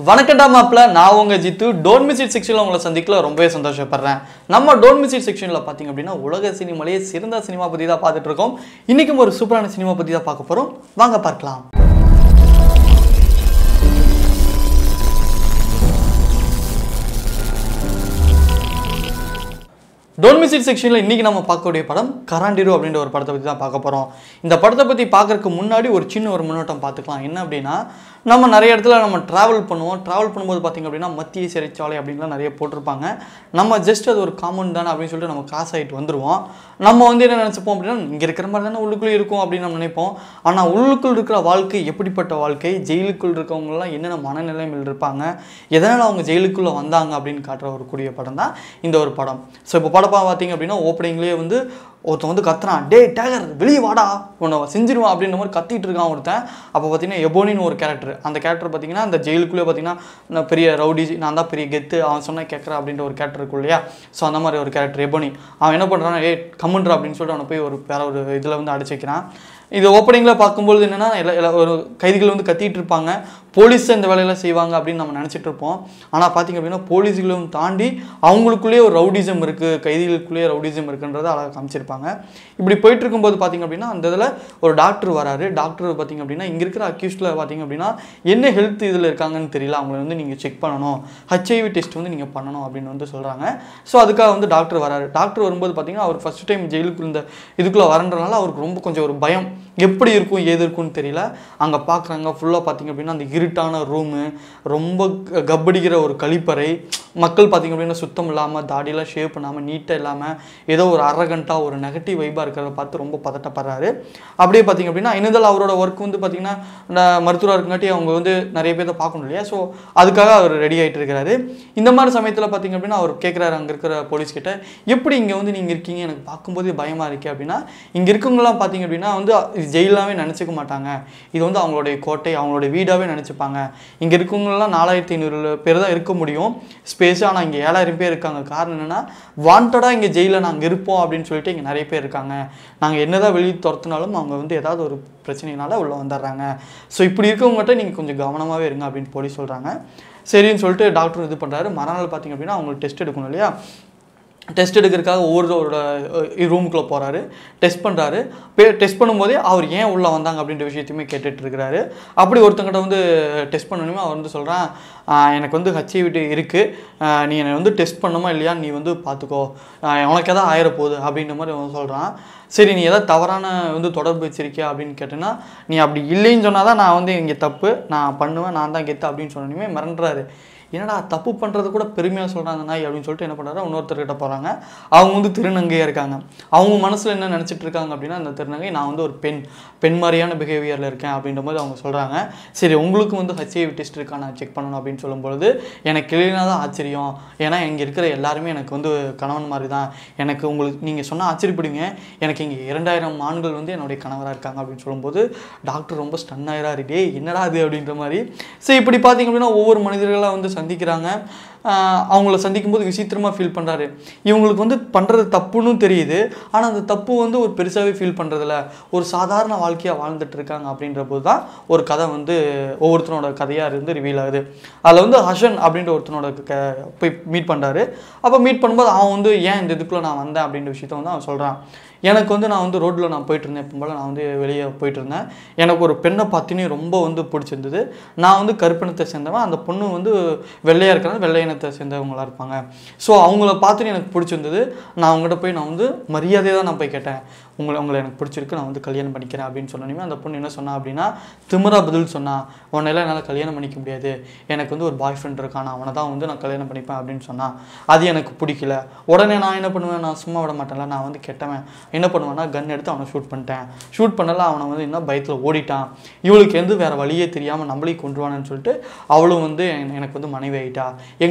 வணக்கம்டா மாப்பிள்ள நான் உங்க ஜித்து டோன் மிஸ் இட் செக்ஷனில் உங்களை சந்திக்கல ரொம்பவே சந்தோஷப்படுறேன் நம்ம டோன் மிஸ் இட் செக்ஷனில் பார்த்தீங்க அப்படின்னா உலக சினிமாலேயே சிறந்த சினிமா பற்றி தான் பார்த்துட்டு இருக்கோம் இன்றைக்கும் ஒரு சூப்பரான சினிமா பற்றி தான் பார்க்க போகிறோம் வாங்க பார்க்கலாம் டோன் மிஸ் இட் செக்ஷனில் இன்றைக்கி நம்ம பார்க்கக்கூடிய படம் கராண்டிரு அப்படின்ற ஒரு படத்தை பற்றி தான் பார்க்க போகிறோம் இந்த படத்தை பற்றி பார்க்கறதுக்கு முன்னாடி ஒரு சின்ன ஒரு முன்னோட்டம் பார்த்துக்கலாம் என்ன அப்படின்னா நம்ம நிறைய இடத்துல நம்ம ட்ராவல் பண்ணுவோம் ட்ராவல் பண்ணும்போது பார்த்திங்க அப்படின்னா மத்திய சிறைச்சாலை அப்படின்லாம் நிறைய போட்டிருப்பாங்க நம்ம ஜஸ்ட் அது ஒரு காமன் தானே அப்படின்னு சொல்லிட்டு நம்ம கிராஸ் ஆகிட்டு வந்துடுவோம் நம்ம வந்து என்ன நினச்சிப்போம் அப்படின்னா இங்கே இருக்கிற மாதிரி தானே உள்ளுக்குள்ளே இருக்கும் அப்படின்னு நம்ம நினைப்போம் ஆனால் உள்ளுக்குள் இருக்கிற வாழ்க்கை எப்படிப்பட்ட வாழ்க்கை ஜெயிலுக்குள் இருக்கவங்கலாம் என்னென்ன மனநிலைமையில் இருப்பாங்க எதனால் அவங்க ஜெயிலுக்குள்ளே வந்தாங்க அப்படின்னு காட்டுற ஒரு கூடிய படம் தான் இந்த ஒரு படம் ஸோ இப்போ படப்பா பார்த்தீங்க அப்படின்னா ஓப்பனிங்லேயே வந்து ஒருத்தன் வந்து கத்துறான் டே டேகர் வெளியே வாடா உன்னை செஞ்சிருவான் அப்படின்ற மாதிரி கத்திட்டு இருக்கான் ஒருத்தன் அப்போ பார்த்தீங்கன்னா எபோனின்னு ஒரு கேரக்டர் அந்த கேரக்டர் பார்த்தீங்கன்னா அந்த ஜெயிலுக்குள்ளே பார்த்தீங்கன்னா நான் பெரிய ரவுடி நான் தான் பெரிய கெத்து அவன் சொன்ன கேட்குறேன் அப்படின்ற ஒரு கேரக்டர் இருக்கும் இல்லையா ஸோ அந்த மாதிரி ஒரு கேரக்டர் எபோனி அவன் என்ன பண்ணுறான் ஏ கம்முன்றா அப்படின்னு சொல்லிட்டு அவனை போய் ஒரு வேற ஒரு இதில் வந்து அடிச்சு வைக்கிறான் இது ஓப்பனிங்கில் பார்க்கும்பொழுது என்னென்னா எல்லா எல்லா ஒரு கைதிகள் வந்து கத்திட்டு இருப்பாங்க போலீஸ் இந்த வேலையெல்லாம் செய்வாங்க அப்படின்னு நம்ம நினச்சிட்டு இருப்போம் ஆனால் பார்த்தீங்க அப்படின்னா போலீஸ்களும் தாண்டி அவங்களுக்குள்ளேயே ஒரு ரவுடிசம் இருக்குது கைதிகளுக்குள்ளேயே ரவுடிசம் இருக்குன்றதை அழகாக காமிச்சிருப்பாங்க இப்படி போயிட்டு இருக்கும்போது பார்த்தீங்க அப்படின்னா அந்த இதில் ஒரு டாக்டர் வராரு டாக்டர் பார்த்தீங்க அப்படின்னா இங்கே இருக்கிற அக்யூஸ்டில் பார்த்தீங்க அப்படின்னா என்ன ஹெல்த் இதில் இருக்காங்கன்னு தெரியல அவங்கள வந்து நீங்கள் செக் பண்ணணும் ஹெச்ஐவி டெஸ்ட் வந்து நீங்கள் பண்ணணும் அப்படின்னு வந்து சொல்கிறாங்க ஸோ அதுக்காக வந்து டாக்டர் வராரு டாக்டர் வரும்போது பார்த்தீங்கன்னா அவர் ஃபஸ்ட் டைம் ஜெயிலுக்குள்ள இந்த இதுக்குள்ளே வரன்றனால அவருக்கு ரொம்ப கொஞ்சம் ஒரு பயம் எப்படி இருக்கும் ஏது இருக்கும்னு தெரியல அங்கே பார்க்குறாங்க ஃபுல்லாக பார்த்தீங்க அப்படின்னா அந்த இருட்டான ரூமு ரொம்ப க- கப்படிக்கிற ஒரு கழிப்பறை மக்கள் பார்த்தீங்க அப்படின்னா சுத்தம் இல்லாமல் தாடியெல்லாம் ஷேவ் பண்ணாமல் நீட்டாக இல்லாமல் ஏதோ ஒரு அரகண்ட்டாக ஒரு நெகட்டிவ் வைப்பாக இருக்கிறத பார்த்து ரொம்ப பதட்டப்படுறாரு அப்படியே பார்த்தீங்க அப்படின்னா இனிதல் அவரோட ஒர்க் வந்து பார்த்தீங்கன்னா நான் மருத்துவராக இருக்கங்காட்டி அவங்க வந்து நிறைய பேர்த்த பார்க்கணும் இல்லையா ஸோ அதுக்காக அவர் ரெடி ஆகிட்டு இருக்கிறாரு இந்த மாதிரி சமயத்தில் பார்த்தீங்க அப்படின்னா அவர் கேட்குறாரு அங்கே இருக்கிற போலீஸ் கிட்ட எப்படி இங்கே வந்து நீங்கள் இருக்கீங்க எனக்கு பார்க்கும்போதே பயமாக இருக்கே அப்படின்னா இங்கே இருக்கவங்களாம் பார்த்தீங்க அப்படின்னா வந்து இது ஜெயிலாகவே நினச்சிக்க மாட்டாங்க இது வந்து அவங்களுடைய கோட்டை அவங்களுடைய வீடாகவே நினச்சிப்பாங்க இங்கே இருக்கவங்களாம் நாலாயிரத்தி ஐநூறு பேர் தான் இருக்க முடியும் ஸ்பேஸ் ஆனால் இங்கே ஏழாயிரம் பேர் இருக்காங்க காரணம் என்னென்னா வாண்டடாக இங்கே ஜெயிலில் நாங்கள் இருப்போம் அப்படின்னு சொல்லிட்டு இங்கே நிறைய பேர் இருக்காங்க நாங்கள் என்னதான் வெளியே துரத்துனாலும் அவங்க வந்து ஏதாவது ஒரு பிரச்சனைனால உள்ளே வந்துடுறாங்க ஸோ இப்படி இருக்கவங்ககிட்ட நீங்கள் கொஞ்சம் கவனமாகவே இருங்க அப்படின்னு போலீஸ் சொல்கிறாங்க சரின்னு சொல்லிட்டு டாக்டர் இது பண்ணுறாரு மறுநாள் பார்த்தீங்க அப்படின்னா அவங்களுக்கு டெஸ்ட் எடுக்கணும் இல்லையா டெஸ்ட் எடுக்கிறதுக்காக ஒவ்வொருத்தரோட ரூமுக்குள்ளே போகிறாரு டெஸ்ட் பண்ணுறாரு டெஸ்ட் பண்ணும்போதே அவர் ஏன் உள்ளே வந்தாங்க அப்படின்ற விஷயத்தையுமே கேட்டுட்டு இருக்கிறாரு அப்படி ஒருத்தங்கிட்ட வந்து டெஸ்ட் பண்ணணுமே அவர் வந்து சொல்கிறான் எனக்கு வந்து ஹச்ஐவி இருக்குது நீ என்னை வந்து டெஸ்ட் பண்ணுமா இல்லையா நீ வந்து பார்த்துக்கோ ஆஹ் உனக்கு எதாவது ஆயிர போகுது அப்படின்ற மாதிரி அவன் சொல்கிறான் சரி நீ எதாவது தவறான வந்து தொடர்பு வச்சிருக்கியா அப்படின்னு கேட்டேன்னா நீ அப்படி இல்லைன்னு சொன்னால் தான் நான் வந்து இங்கே தப்பு நான் பண்ணுவேன் நான் தான் கெத்து அப்படின்னு சொன்னோன்னே மிரண்டுறாரு என்னடா தப்பு பண்ணுறது கூட பெருமையாக சொல்கிறாங்க நாய் அப்படின்னு சொல்லிட்டு என்ன பண்ணுறாரு இன்னொருத்தர்கிட்ட போகிறாங்க அவங்க வந்து திருநங்கையாக இருக்காங்க அவங்க மனசில் என்ன நினச்சிட்டு இருக்காங்க அப்படின்னா அந்த திருநங்கை நான் வந்து ஒரு பெண் பெண் மாதிரியான பிஹேவியரில் இருக்கேன் அப்படின்ற போது அவங்க சொல்கிறாங்க சரி உங்களுக்கு வந்து ஹெச்ஐவி டெஸ்ட் இருக்கா நான் செக் பண்ணணும் அப்படின்னு சொல்லும்பொழுது எனக்கு கிளினா தான் ஆச்சரியம் ஏன்னா இங்கே இருக்கிற எல்லாருமே எனக்கு வந்து கணவன் மாதிரி தான் எனக்கு உங்களுக்கு நீங்கள் சொன்னால் ஆச்சரியப்படுவீங்க எனக்கு இங்கே இரண்டாயிரம் ஆண்கள் வந்து என்னுடைய கணவராக இருக்காங்க அப்படின்னு சொல்லும்போது டாக்டர் ரொம்ப ஸ்டன் ஆயிராரு டேய் என்னடா அது அப்படின்ற மாதிரி சரி இப்படி பார்த்தீங்க அப்படின்னா ஒவ்வொரு மனிதர்களாக வந்து சந்திக்கிறாங்க ஆஹ் அவங்கள சந்திக்கும் போது விசித்திரமாக ஃபீல் பண்ணுறாரு இவங்களுக்கு வந்து பண்ணுறது தப்புன்னு தெரியுது ஆனால் அந்த தப்பு வந்து ஒரு பெருசாகவே ஃபீல் பண்ணுறதில்ல ஒரு சாதாரண வாழ்க்கையாக வாழ்ந்துட்டு இருக்காங்க அப்படின்ற போது தான் ஒரு கதை வந்து ஒவ்வொருத்தனோட கதையாக இருந்து ரிவீல் ஆகுது அதில் வந்து ஹஷன் அப்படின்ற ஒருத்தனோட க போய் மீட் பண்ணுறாரு அப்போ மீட் பண்ணும்போது அவன் வந்து ஏன் இந்த இதுக்குள்ளே நான் வந்தேன் அப்படின்ற விஷயத்த வந்து அவன் சொல்கிறான் எனக்கு வந்து நான் வந்து ரோட்டில் நான் போயிட்டு இருந்தேன் எப்போ போல நான் வந்து வெளியே போயிட்டு இருந்தேன் எனக்கு ஒரு பெண்ணை பார்த்தினே ரொம்ப வந்து பிடிச்சிருந்தது நான் வந்து கருப்பினத்தை சேர்ந்தவன் அந்த பொண்ணு வந்து வெள்ளையாக இருக்கிறது வெள்ளை இனத்தை சேர்ந்தவங்களா இருப்பாங்க ஸோ அவங்கள பார்த்துட்டு எனக்கு பிடிச்சிருந்தது நான் அவங்ககிட்ட போய் நான் வந்து மரியாதையாக தான் நான் போய் கேட்டேன் உங்களை உங்களை எனக்கு பிடிச்சிருக்கு நான் வந்து கல்யாணம் பண்ணிக்கிறேன் அப்படின்னு சொன்னோன்னே அந்த பொண்ணு என்ன சொன்னா அப்படின்னா திமிரா பதில் சொன்னா உன்னையெல்லாம் என்னால் கல்யாணம் பண்ணிக்க முடியாது எனக்கு வந்து ஒரு பாய் ஃப்ரெண்ட் இருக்கான் அவனை தான் வந்து நான் கல்யாணம் பண்ணிப்பேன் அப்படின்னு சொன்னா அது எனக்கு பிடிக்கல உடனே நான் என்ன பண்ணுவேன் நான் சும்மா விட மாட்டேன்ல நான் வந்து கெட்டவன் என்ன பண்ணுவேன்னா கன் எடுத்து அவனை ஷூட் பண்ணிட்டேன் ஷூட் பண்ணல அவனை வந்து என்ன பயத்தில் ஓடிட்டான் இவளுக்கு வந்து வேற வழியே தெரியாமல் நம்மளையும் கொண்டுருவானு சொல்லிட்டு அவளும் வந்து என்- எனக்கு வந்து மனைவி ஆயிட்டா எங்களுக்கு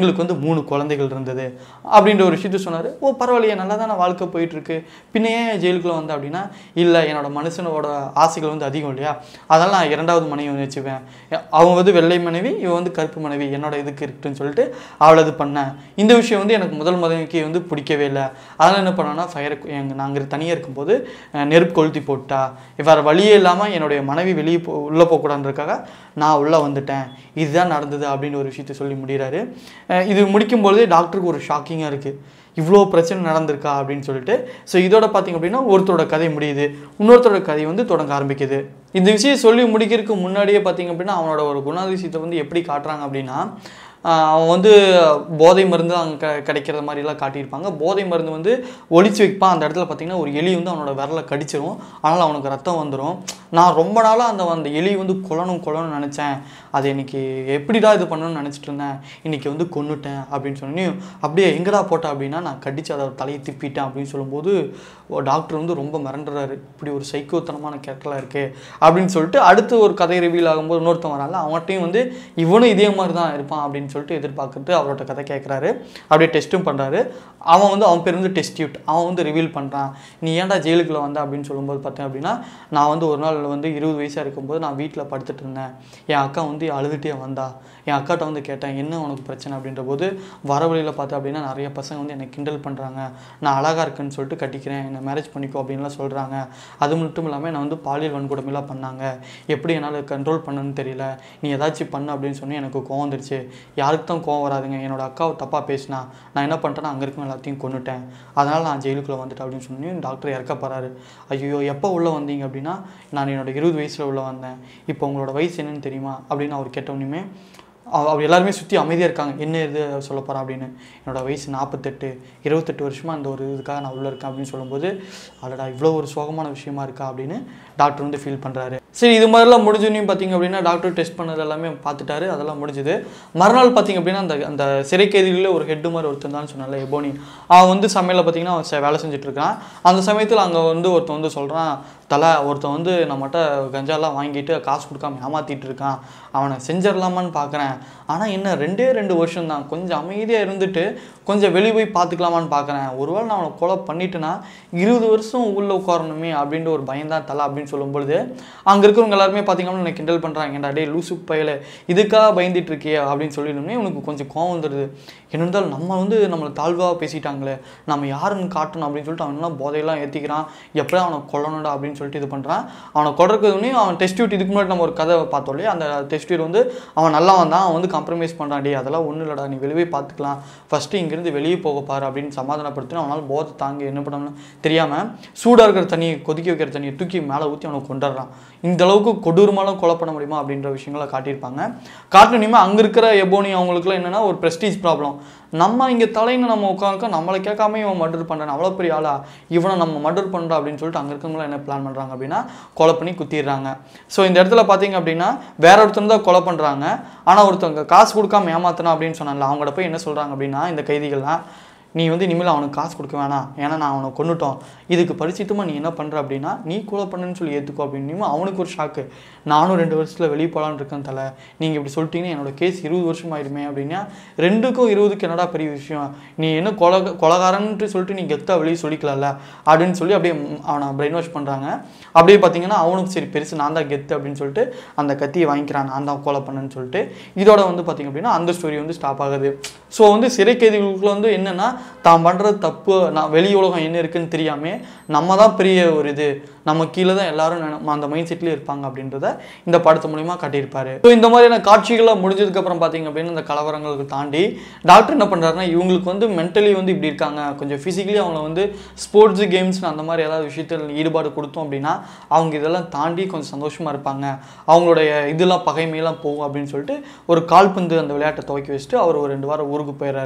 எங்களுக்கு வந்து மூணு குழந்தைகள் இருந்தது அப்படின்ற ஒரு விஷயத்த சொன்னார் ஓ பரவாயில்லையே நல்லா தானே வாழ்க்கை போயிட்டுருக்கு பின்ன ஏன் ஜெயிலுக்குள்ளே வந்த அப்படின்னா இல்லை என்னோட மனுஷனோட ஆசைகள் வந்து அதிகம் இல்லையா அதனால் நான் இரண்டாவது மனைவி வந்து வச்சுப்பேன் அவங்க வந்து வெள்ளை மனைவி இவன் வந்து கருப்பு மனைவி என்னோட இதுக்கு இருக்குன்னு சொல்லிட்டு அவளை இது பண்ணேன் இந்த விஷயம் வந்து எனக்கு முதல் மனைவிக்கு வந்து பிடிக்கவே இல்லை அதனால் என்ன பண்ணேன்னா ஃபயர் எங்கள் நாங்கள் தனியாக இருக்கும்போது அஹ், நெருப்பு கொளுத்தி போட்டா வேறு வழியே இல்லாமல் என்னுடைய மனைவி வெளியே போ உள்ளே போகக்கூடாதுன்றதுக்காக நான் உள்ளே வந்துட்டேன் இதுதான் நடந்தது அப்படின்னு ஒரு விஷயத்த சொல்லி முடிகிறாரு அஹ், இது முடிக்கும்பொழுது டாக்டருக்கு ஒரு ஷாக்கிங்காக இருக்குது இவ்வளோ பிரச்சனை நடந்திருக்கா அப்படின்னு சொல்லிட்டு ஸோ இதோட பார்த்தீங்க அப்படின்னா ஒருத்தரோட கதை முடியுது இன்னொருத்தரோட கதை வந்து தொடங்க ஆரம்பிக்குது இந்த விஷயம் சொல்லி முடிக்கிறதுக்கு முன்னாடியே பார்த்தீங்க அப்படின்னா அவனோட ஒரு குணாதிசயத்தை வந்து எப்படி காட்டுறாங்க அப்படின்னா ஆஹ் அவன் வந்து போதை மருந்து அங்கே க கிடைக்கிற மாதிரிலாம் காட்டியிருப்பாங்க போதை மருந்து வந்து ஒளிச்சு வைப்பான் அந்த இடத்துல பார்த்தீங்கன்னா ஒரு எலி வந்து அவனோட விரலை கடிச்சிரும் ஆனால் அவனுக்கு ரத்தம் வந்துடும் நான் ரொம்ப நாளாக அந்த அந்த எலி வந்து கொல்லணும் கொல்லணும்னு நினச்சேன் அது இன்னைக்கு எப்படிடா இது பண்ணணும்னு நினச்சிட்டு இருந்தேன் இன்னைக்கு வந்து கொன்னுட்டேன் அப்படின்னு சொன்னி அப்படியே எங்கடா போட்டேன் அப்படின்னா நான் கடிச்சு அதை தலையை திப்பிட்டேன் அப்படின்னு சொல்லும்போது டாக்டர் வந்து ரொம்ப மிரண்டுறாரு இப்படி ஒரு சைக்கோத்தனமான கேரக்டராக இருக்கே அப்படின்னு சொல்லிட்டு அடுத்து ஒரு கதை ரிவீல் ஆகும்போது இன்னொருத்தன் வரால அவன்கிட்டையும் வந்து இவனும் இதே மாதிரி தான் இருப்பான் அப்படின்னு சொல்லிட்டு எதிர்பார்த்துட்டு அவரோட கதை கேட்குறாரு அப்படியே டெஸ்ட்டும் பண்ணுறாரு அவன் வந்து அவன் பேர் வந்து டெஸ்டியூட் அவன் வந்து ரிவீல் பண்ணுறான் நீ ஏன்டா ஜெயிலுக்குள்ள வந்த அப்படின்னு சொல்லும்போது பார்த்தேன் அப்படின்னா நான் வந்து ஒரு நாள் வந்து இருபது வயசாக இருக்கும்போது நான் வீட்டில் படுத்துட்டு இருந்தேன் என் அக்கா வந்து அழுதுகிட்டே வந்தா என் அக்காட்ட வந்து கேட்டேன் என்ன உனக்கு பிரச்சனை அப்படின்ற போது வர வழியில் பார்த்தேன் அப்படின்னா நிறைய பசங்க வந்து என்னை கிண்டல் பண்ணுறாங்க நான் அழகாக இருக்குன்னு சொல்லிட்டு கட்டிக்கிறேன் என்னை மேரேஜ் பண்ணிக்கோ அப்படின்லாம் சொல்கிறாங்க அது மட்டும் இல்லாமல் நான் வந்து பாலியல் வன்கொடுமைலாம் பண்ணாங்க எப்படி என்னால் கண்ட்ரோல் பண்ணணும்னு தெரியல நீ ஏதாச்சும் பண்ணு அப்படின்னு சொல்லி எனக்கு கோவம் வந்துருச்சு யாருக்கு தான் கோவம் வராதுங்க என்னோட அக்காவை தப்பாக பேசினா நான் என்ன பண்ணிட்டேன்னா அங்கே இருக்கும் எல்லாத்தையும் கொன்னுட்டேன் அதனால் நான் ஜெயிலுக்குள்ளே வந்துட்டேன் அப்படின்னு சொல்லி டாக்டர் இறக்க போகிறாரு ஐயோ எப்போ உள்ளே வந்தீங்க அப்படின்னா நான் என்னோட இருபது வயசில் உள்ளே வந்தேன் இப்போ உங்களோட வயசு என்னன்னு தெரியுமா அப்படின்னு அவர் கேட்டவுடனே அவ- அவர் எல்லாருமே சுற்றி அமைதியாக இருக்காங்க என்ன இது சொல்ல போகிறா அப்படின்னு என்னோட வயசு நாற்பத்தெட்டு இருபத்தெட்டு வருஷமாக இந்த ஒரு இதுக்காக நான் உள்ளே இருக்கேன் அப்படின்னு சொல்லும்போது அடடா இவ்வளோ ஒரு சோகமான விஷயமா இருக்கா அப்படின்னு டாக்டர் வந்து ஃபீல் பண்ணுறாரு சரி இது மாதிரிலாம் முடிஞ்சோன்னு பார்த்தீங்க அப்படின்னா டாக்டர் டெஸ்ட் பண்ணது எல்லாமே பார்த்துட்டாரு அதெல்லாம் முடிஞ்சுது மறுநாள் பார்த்தீங்க அப்படின்னா அந்த அந்த சிறை கைதிகளில் ஒரு ஹெட்டு மாதிரி ஒருத்தன் தான் சொன்னால எபோனி அவன் வந்து சமையலில் பார்த்தீங்கன்னா அவன் செ- வேலை செஞ்சுட்டு இருக்கான் அந்த சமயத்தில் அங்கே வந்து ஒருத்தன் வந்து சொல்கிறான் தலை ஒருத்தன் வந்து நம்மகிட்ட கஞ்சாலாம் வாங்கிட்டு காசு கொடுக்காம ஏமாத்திட்டு இருக்கான் அவனை செஞ்சிடலாமான்னு பார்க்குறேன் ஆனால் என்ன ரெண்டே ரெண்டு வருஷம் தான் கொஞ்சம் அமைதியாக இருந்துட்டு கொஞ்சம் வெளியே போய் பார்த்துக்கலாமான்னு பார்க்குறேன் ஒருவேளை நான் அவனை கொலை பண்ணிட்டேன்னா இருபது வருஷம் உள்ளே உட்காரணுமே அப்படின்ற ஒரு பயம்தான் தலை அப்படின்னு சொல்லும்பொழுது அங்கே இருக்கிறவங்க எல்லாருமே பார்த்தீங்கன்னா என்னை கிண்டல் பண்ணுறாங்க ஏன்டா டே லூசு பயல இதுக்காக பயந்துட்டு இருக்கியே அப்படின்னு சொல்லிடணுமே உனக்கு கொஞ்சம் கோவம் வந்துடுது என்ன இருந்தாலும் நம்ம வந்து நம்மளை தாழ்வாக பேசிட்டாங்களே நம்ம யாருன்னு காட்டணும் அப்படின்னு சொல்லிட்டு அவன் எல்லாம் போதையெல்லாம் ஏற்றிக்கிறான் எப்படியும் அவனை கொல்லணும்டா அப்படின்னு சொல்லிட்டு இது பண்ணுறான் அவனை கொடறதுனே அவன் டெஸ்ட் இதுக்கு முன்னாடி நம்ம ஒரு கதை பார்த்தோம் இல்லையா அந்த டெஸ்ட் வந்து அவன் நல்லா வந்தான் அவன் வந்து காம்ப்ரமைஸ் பண்ணுறான் டே அதெல்லாம் ஒன்றும் இல்லைடா நீ வெளியே பார்த்துக்கலாம் ஃபஸ்ட்டு இங்கேருந்து வெளியே போக பாரு அப்படின்னு சமாதானப்படுத்தினா அவனால் போதை தாங்க என்ன பண்ணணும்னு தெரியாமல் சூடாக இருக்கிற தண்ணியை கொதிக்க வைக்கிற தண்ணியை தூக்கி மேலே ஊற்றி அவனை கொண்டுடுறான் இந்த அளவுக்கு கொடூரமாலாம் கொலை பண்ண முடியுமா அப்படின்ற விஷயங்களை காட்டியிருப்பாங்க காட்டணுமே அங்கே இருக்கிற எபோனி அவங்களுக்குலாம் என்னென்னா ஒரு ப்ரெஸ்டீஜ் ப்ராப்ளம் நம்ம இங்கே தலைங்க நம்ம உட்காந்துருக்கோம் நம்மளை கேட்காம இவன் மர்டர் பண்ணுறான் அவ்வளோ பெரிய ஆளா இவனை நம்ம மர்டர் பண்ணுறோம் அப்படின்னு சொல்லிட்டு அங்கே இருக்கவங்களாம் என்ன பிளான் பண்ணுறாங்க அப்படின்னா கொலை பண்ணி குத்திடுறாங்க ஸோ இந்த இடத்துல பார்த்தீங்க அப்படின்னா வேற ஒருத்தன் தான் கொலை பண்ணுறாங்க ஆனால் ஒருத்தவங்க காசு கொடுக்காம ஏமாத்தணும் அப்படின்னு சொன்னால அவங்கள்ட்ட போய் என்ன சொல்கிறாங்க அப்படின்னா இந்த கைதிகள்லாம் நீ வந்து இனிமேல் அவனுக்கு காசு கொடுக்க வேணாம் ஏன்னா நான் அவனை கொண்டுட்டோம் இதுக்கு பரிச்சித்தமாக நீ என்ன பண்ணுற அப்படின்னா நீ கொலை பண்ணுன்னு சொல்லி ஏற்றுக்கோ அப்படின்னு அவனுக்கு ஒரு ஷாக்கு நானும் ரெண்டு வருஷத்தில் வெளியே போகலான்னு இருக்கேன் தலை நீங்கள் இப்படி சொல்லிட்டீங்கன்னா என்னோட கேஸ் இருபது வருஷம் ஆயிடுமே அப்படின்னா ரெண்டுக்கும் இருபதுக்கு என்னடா பெரிய விஷயம் நீ என்ன கொலை கொலகாரன்ட்டு சொல்லிட்டு நீ கெத்தாக வெளியே சொல்லிக்கலாம்ல அப்படின்னு சொல்லி அப்படியே ம், அவனை பிரெயின் வாஷ் பண்ணுறாங்க அப்படியே பார்த்தீங்கன்னா அவனுக்கு சரி பெருசு நான் தான் கெத்து அப்படின்னு சொல்லிட்டு அந்த கத்தியை வாங்கிக்கிறான் நான் தான் கொலை பண்ணேன்னு சொல்லிட்டு இதோட வந்து பார்த்தீங்க அப்படின்னா அந்த ஸ்டோரி வந்து ஸ்டாப் ஆகுது ஸோ வந்து சிறை கைதிகளுக்குள்ள வந்து என்னென்னா தான் பண்ணுறது தப்பு நான் வெளி உலகம் என்ன இருக்குன்னு தெரியாமல் நம்ம தான் பெரிய ஒரு இது நம்ம கீழே தான் எல்லாரும் நினை- அந்த மைண்ட் செட்லேயே இருப்பாங்க அப்படின்றத இந்த படத்து மூலிமா காட்டியிருப்பாரு ஸோ இந்த மாதிரியான காட்சிகள்லாம் முடிஞ்சதுக்கப்புறம் பார்த்தீங்க அப்படின்னு இந்த கலவரங்களுக்கு தாண்டி டாக்டர் என்ன பண்ணுறாருன்னா இவங்களுக்கு வந்து மென்டலி வந்து இப்படி இருக்காங்க கொஞ்சம் ஃபிசிக்கலி அவங்கள வந்து ஸ்போர்ட்ஸ் கேம்ஸ் அந்த மாதிரி ஏதாவது விஷயத்தில் ஈடுபாடு கொடுத்தோம் அப்படின்னா அவங்க இதெல்லாம் தாண்டி கொஞ்சம் சந்தோஷமாக இருப்பாங்க அவங்களுடைய இதெல்லாம் பகைமையெல்லாம் போகும் அப்படின்னு சொல்லிட்டு ஒரு கால்பந்து அந்த விளையாட்டை துவக்கி வச்சுட்டு அவர் ஒரு ரெண்டு வாரம் ஊருக்கு போயிடுறாரு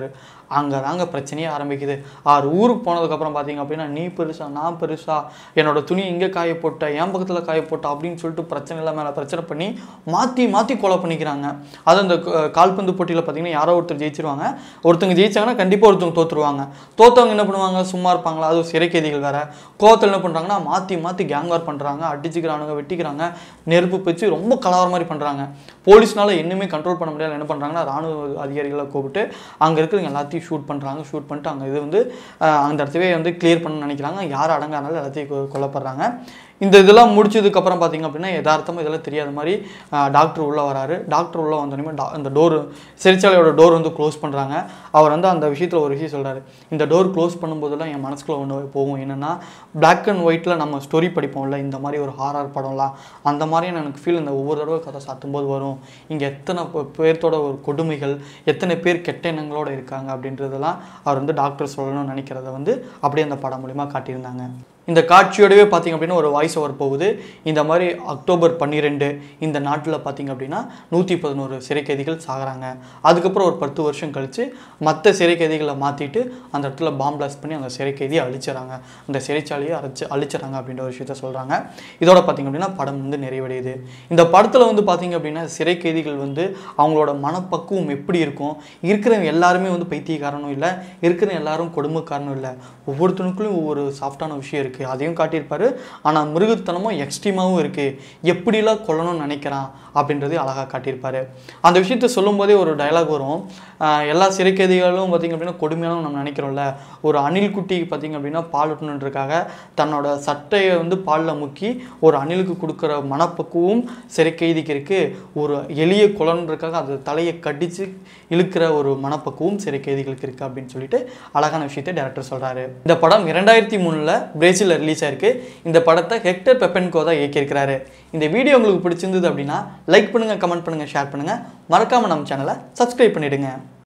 அங்கே தாங்க பிரச்சனையே ஆரம்பிக்குது ஆறு ஊருக்கு போனதுக்கப்புறம் பார்த்தீங்க அப்படின்னா நீ பெருசா நான் பெருசா என்னோட துணி இங்கே காய போட்ட என் பக்கத்தில் காய போட்ட அப்படின்னு சொல்லிட்டு பிரச்சனை இல்லை மேலே பிரச்சனை பண்ணி மாற்றி மாற்றி கொலை பண்ணிக்கிறாங்க அது அந்த க- கால்பந்து போட்டியில் பார்த்தீங்கன்னா யாரோ ஒருத்தர் ஜெயிச்சிருவாங்க ஒருத்தங்க ஜெயிச்சாங்கன்னா கண்டிப்பாக ஒருத்தவங்க தோத்துருவாங்க தோத்தவங்க என்ன பண்ணுவாங்க சும்மா இருப்பாங்களா அது சிறை கைதிகள் வேற கோவத்தில் என்ன பண்ணுறாங்கன்னா மாற்றி மாற்றி கேங் வார் பண்ணுறாங்க அடிச்சுக்கிறானுங்க வெட்டிக்கிறாங்க நெருப்பு பிச்சு ரொம்ப கலவர மாதிரி பண்ணுறாங்க போலீஸ்னால இன்னுமே கண்ட்ரோல் பண்ண முடியல என்ன பண்ணுறாங்கன்னா ராணுவ அதிகாரிகளை கூப்பிட்டு அங்கே இருக்கிறவங்க எல்லாத்தையும் ஷூட் பண்ணுறாங்க ஷூட் பண்ணிட்டு அங்கே இது வந்து அஹ், அந்த இடத்தவே வந்து கிளியர் பண்ண நினைக்கிறாங்க யார் அடங்கானாலும் எல்லாத்தையும் கொ- கொல்லப்படுறாங்க இந்த இதெல்லாம் முடிச்சதுக்கப்புறம் பார்த்தீங்க அப்படின்னா யதார்த்தமாக இதெல்லாம் தெரியாத மாதிரி டாக்டர் உள்ளே வராரு டாக்டர் உள்ளே வந்தோடனே டா அந்த டோர் சிறைச்சாலையோட டோர் வந்து க்ளோஸ் பண்ணுறாங்க அவர் வந்து அந்த விஷயத்தில் ஒரு விஷயம் சொல்கிறாரு இந்த டோர் க்ளோஸ் பண்ணும்போதெல்லாம் என் மனசுக்குள்ள ஒன்று போகும் என்னென்னா Black அண்ட் ஒயிட்டில் நம்ம ஸ்டோரி படிப்போம்ல இந்த மாதிரி ஒரு ஹாரர் படம்லாம் அந்த மாதிரியான எனக்கு ஃபீல் இந்த ஒவ்வொரு தடவை கதை சாத்தும்போது வரும் இங்கே எத்தனை பே- பேர்த்தோட ஒரு கொடுமைகள் எத்தனை பேர் கெட்ட எண்ணங்களோட இருக்காங்க அப்படின்றதெல்லாம் அவர் வந்து டாக்டர் சொல்லணும்னு நினைக்கிறத வந்து அப்படியே அந்த படம் மூலிமா காட்டியிருந்தாங்க இந்த காட்சியோடவே பார்த்தீங்க அப்படின்னா ஒரு வாய்ஸ் ஓவர் போகுது இந்த மாதிரி அக்டோபர் பன்னிரெண்டு இந்த நாட்டில் பார்த்தீங்க அப்படின்னா நூற்றி பதினோரு சிறை கைதிகள் சாகுறாங்க அதுக்கப்புறம் ஒரு பத்து வருஷம் கழித்து மற்ற சிறை கைதிகளை மாற்றிட்டு அந்த இடத்துல பாம் பிளாஸ்ட் பண்ணி அந்த சிறை கைதியை அழிச்சிடறாங்க அந்த சிறைச்சாலையை அழிச்சு அழிச்சிடறாங்க அப்படின்ற ஒரு விஷயத்த சொல்கிறாங்க இதோட பார்த்தீங்க அப்படின்னா படம் வந்து நிறைவடையுது இந்த படத்தில் வந்து பார்த்தீங்க அப்படின்னா சிறை கைதிகள் வந்து அவங்களோட மனப்பக்குவம் எப்படி இருக்கும் இருக்கிறவங்க எல்லாருமே வந்து பைத்தியக்காரனும் இல்லை இருக்கிற எல்லாரும் கொடுமைக்காரனும் இல்லை ஒவ்வொருத்தனுக்குள்ளும் ஒவ்வொரு சாஃப்டான விஷயம் இருக்குது அதையும் காட்டியிருப்பாரு ஆனால் மிருகத்தனமும் எக்ஸ்ட்ரீமாகவும் இருக்குது எப்படிலாம் கொல்லணும்னு நினைக்கிறான் அப்படின்றதையும் அழகாக காட்டியிருப்பாரு அந்த விஷயத்த சொல்லும்போதே ஒரு டயலாக் வரும் ஆஹ் எல்லா சிறை கைதிகளும் பார்த்திங்க அப்படின்னா கொடுமையானு நம்ம நினைக்கிறோம்ல ஒரு அணில் குட்டிக்கு பார்த்திங்க அப்படின்னா பால் ஊட்டணுன்றக்காக தன்னோட சட்டையை வந்து பாலில் முக்கி ஒரு அணிலுக்கு கொடுக்குற மனப்பக்குவம் சிறை கைதிக்கு இருக்குது ஒரு எளிய குலன்றக்காக அது தலையை கடிச்சு இழுக்கிற ஒரு மனப்பக்குவம் சிறை கைதிகளுக்கு இருக்குது அப்படின்னு சொல்லிட்டு அழகான விஷயத்தை டேரக்டர் சொல்கிறாரு இந்த படம் இரண்டாயிரத்தி மூணில் பிரேசிலில் ரிலீஸ் ஆயிருக்கு இந்த படத்தை ஹெக்டர் பெப்பன்கோ தான் இயக்கியிருக்கிறாரு இந்த வீடியோ உங்களுக்கு பிடிச்சிருந்தது அப்படின்னா லைக் பண்ணுங்கள் கமெண்ட் பண்ணுங்கள் ஷேர் பண்ணுங்கள் மறக்காமல் நம்ம சேனலை சப்ஸ்கிரைப் பண்ணிவிடுங்க